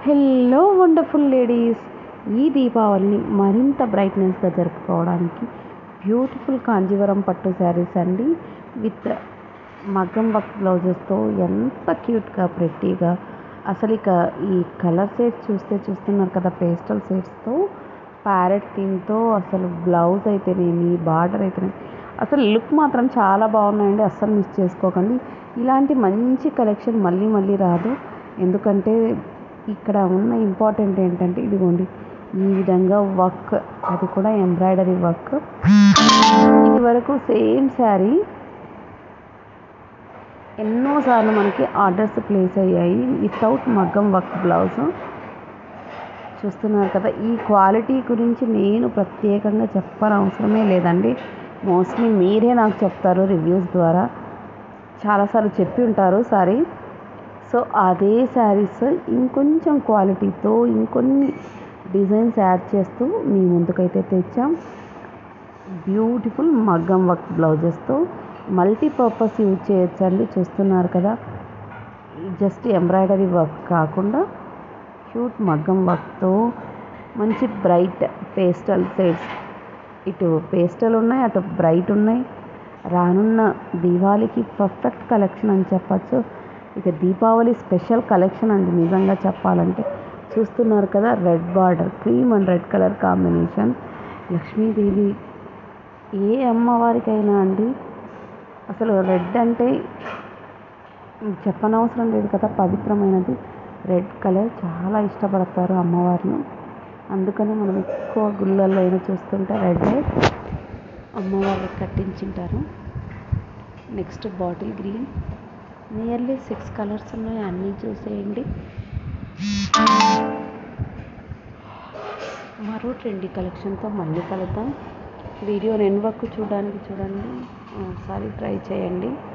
hello wonderful ladies ఈ దీపావళిని మరింత బ్రైట్నెస్గా జరుపుకోవడానికి బ్యూటిఫుల్ కాంజీవరం పట్టు శారీస్ అండి విత్ మగ్గం వర్క్ బ్లౌజెస్తో ఎంత క్యూట్గా ప్రెట్టీగా అసలు ఇక ఈ కలర్ షేడ్స్ చూస్తే చూస్తున్నారు కదా పేస్టల్ షేడ్స్తో ప్యారెట్ థీమ్తో అసలు బ్లౌజ్ అయితేనేమి బార్డర్ అయితేనేమి అసలు లుక్ మాత్రం చాలా బాగున్నాయండి అస్సలు మిస్ చేసుకోకండి ఇలాంటి మంచి కలెక్షన్ మళ్ళీ మళ్ళీ రాదు ఎందుకంటే ఇక్కడ ఉన్న ఇంపార్టెంట్ ఏంటంటే ఇదిగోండి ఈ విధంగా వర్క్ అది కూడా ఎంబ్రాయిడరీ వర్క్ ఇది వరకు సేమ్ శారీ ఎన్నోసార్లు మనకి ఆర్డర్స్ ప్లేస్ అయ్యాయి వితౌట్ మగ్గం వర్క్ బ్లౌజ్ చూస్తున్నారు కదా ఈ క్వాలిటీ గురించి నేను ప్రత్యేకంగా చెప్పని అవసరమే లేదండి మోస్ట్లీ మీరే నాకు చెప్తారు రివ్యూస్ ద్వారా చాలాసార్లు చెప్పి ఉంటారు సారీ సో అదే శారీస్ ఇంకొంచెం క్వాలిటీతో ఇంకొన్ని డిజైన్స్ యాడ్ చేస్తూ మీ ముందుకైతే తెచ్చాం బ్యూటిఫుల్ మగ్గం వర్క్ బ్లౌజెస్తో మల్టీపర్పస్ యూజ్ చేయొచ్చండి చూస్తున్నారు కదా జస్ట్ ఎంబ్రాయిడరీ వర్క్ కాకుండా క్యూట్ మగ్గం వర్క్తో మంచి బ్రైట్ పేస్టల్ షేడ్స్ ఇటు పేస్టల్ ఉన్నాయి అటు బ్రైట్ ఉన్నాయి రానున్న దీవాళికి పర్ఫెక్ట్ కలెక్షన్ అని చెప్పచ్చు ఇక దీపావళి స్పెషల్ కలెక్షన్ అండి నిజంగా చెప్పాలంటే చూస్తున్నారు కదా red border cream and red colour combination లక్ష్మీదేవి ఏ అమ్మవారికైనా అండి అసలు రెడ్ అంటే చెప్పనవసరం లేదు కదా పవిత్రమైనది రెడ్ కలర్ చాలా ఇష్టపడతారు అమ్మవారిని అందుకని మనం ఎక్కువ గుళ్ళల్లో అయినా చూస్తుంటే రెడ్ అమ్మవారికి కట్టించుంటారు next bottle green nearly six colours ఉన్నాయి అన్నీ చూసేయండి మరో ట్రెండీ కలెక్షన్తో మళ్ళీ కలుద్దాం వీడియో ఎన్ వరకు చూడడానికి చూడండి ఒకసారి ట్రై చేయండి